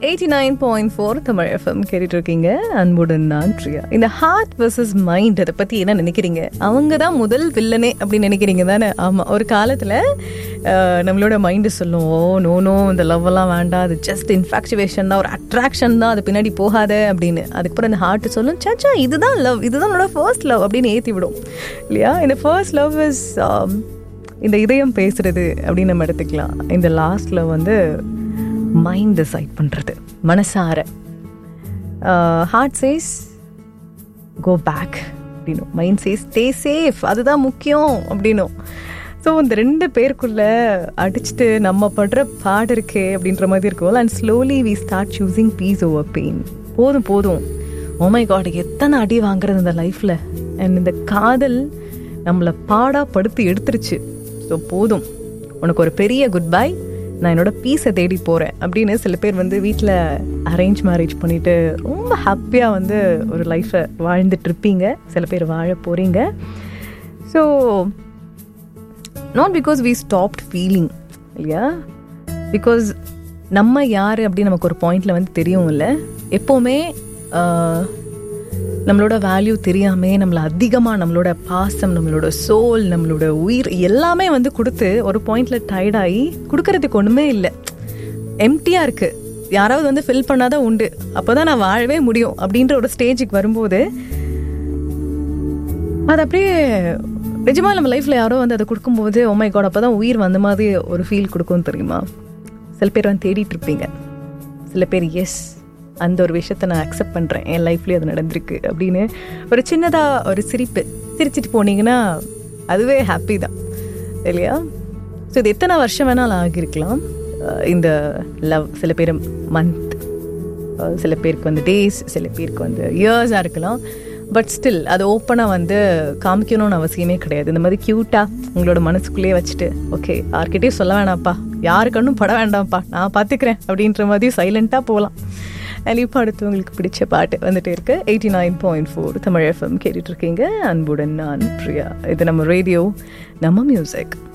eighty nine point four Tamil FM கேட்டுட்டு இருக்கீங்க அன்புடன் நான் பிரியா இந்த ஹார்ட் வர்சஸ் மைண்ட் அதை பற்றி என்ன நினைக்கிறீங்க அவங்க தான் முதல் வில்லனே அப்படின்னு நினைக்கிறீங்க தானே ஆமாம் ஒரு காலத்தில் நம்மளோட மைண்டு சொல்லும் ஓ நோ நோ இந்த லவ் எல்லாம் வேண்டாம் அது ஜஸ்ட் இன்ஃபாக்சுவேஷன் தான் ஒரு அட்ராக்ஷன் தான் அது பின்னாடி போகாத அப்படின்னு அதுக்கப்புறம் அந்த ஹார்ட் சொல்லும் சாச்சா இதுதான் லவ் இதுதான் என்னோட ஃபர்ஸ்ட் லவ் அப்படின்னு ஏற்றி விடும் இல்லையா இந்த ஃபர்ஸ்ட் லவ் இஸ் இந்த இதயம் பேசுறது அப்படின்னு நம்ம எடுத்துக்கலாம் இந்த லாஸ்ட்ல வந்து மைண்ட் டிசைட் பண்ணுறது மனசார ஹார்ட் சேஸ் கோ பேக் அப்படின்னும் மைண்ட் சேஸ் ஸ்டே சேஃப் அதுதான் முக்கியம் அப்படின்னும் ஸோ இந்த ரெண்டு பேருக்குள்ள அடிச்சுட்டு நம்ம படுற பாடு இருக்கே அப்படின்ற மாதிரி இருக்கும் and slowly we start choosing peace over pain போதும் போதும் ஓமை காட் எத்தனை அடி வாங்குறது இந்த லைஃப்பில் அண்ட் இந்த காதல் நம்மளை பாடாக படுத்து எடுத்துருச்சு ஸோ போதும் உனக்கு ஒரு பெரிய குட் பை நான் என்னோட பீஸை தேடி போகிறேன் அப்படின்னு சில பேர் வந்து வீட்டில் அரேஞ்ச் மேரேஜ் பண்ணிட்டு ரொம்ப ஹாப்பியாக வந்து ஒரு லைஃப்பை வாழ்ந்துட்டு இருப்பீங்க சில பேர் வாழ போகிறீங்க so not because we stopped feeling இல்லையா பிகாஸ் நம்ம யார் அப்படின்னு நமக்கு ஒரு பாயிண்டில் வந்து தெரியும் இல்லை எப்போவுமே நம்மளோட வேல்யூ தெரியாமே நம்மளை அதிகமாக நம்மளோட பாசம் நம்மளோட சோல் நம்மளோட உயிர் எல்லாமே வந்து கொடுத்து ஒரு பாயிண்ட்ல டயர்டாகி கொடுக்கறதுக்கு ஒன்றுமே இல்லை எம்டியாக இருக்குது யாராவது வந்து ஃபில் பண்ணாதான் உண்டு அப்போ தான் நான் வாழவே முடியும் அப்படின்ற ஒரு ஸ்டேஜுக்கு வரும்போது அது அப்படியே நிஜமாக நம்ம லைஃப்பில் யாரோ வந்து அதை கொடுக்கும்போது ஓமை காட் அப்போ தான் உயிர் வந்த மாதிரி ஒரு ஃபீல் கொடுக்கும் தெரியுமா சில பேர் வந்து தேடிட்டு இருப்பீங்க சில பேர் எஸ் அந்த ஒரு விஷயத்த நான் அக்செப்ட் பண்ணுறேன் என் லைஃப்லேயே அது நடந்திருக்கு அப்படின்னு ஒரு சின்னதாக ஒரு சிரிப்பு சிரிச்சிட்டு போனீங்கன்னா அதுவே ஹாப்பி தான் இல்லையா ஸோ இது எத்தனை வருஷம் வேணாலும் ஆகியிருக்கலாம் இந்த லவ் சில பேர் மந்த் சில பேருக்கு வந்து டேஸ் சில பேருக்கு வந்து இயர்ஸாக இருக்கலாம் பட் ஸ்டில் அது ஓப்பனாக வந்து காமிக்கணும்னு அவசியமே கிடையாது இந்த மாதிரி க்யூட்டாக உங்களோட மனசுக்குள்ளேயே வச்சுட்டு ஓகே யார்கிட்டயும் சொல்ல வேணாம்ப்பா யாருக்கண்ணும் பட வேண்டாம்ப்பா நான் பார்த்துக்கிறேன் அப்படின்ற மாதிரி சைலண்ட்டாக போகலாம் அண்ட் இப்போ அடுத்து உங்களுக்கு பிடிச்ச பாட்டு வந்துட்டு இருக்கு eighty nine point four Tamil FM கேட்டுட்டு இருக்கீங்க அன்புடன் நான் பிரியா இது நம்ம ரேடியோ நம்ம மியூசிக்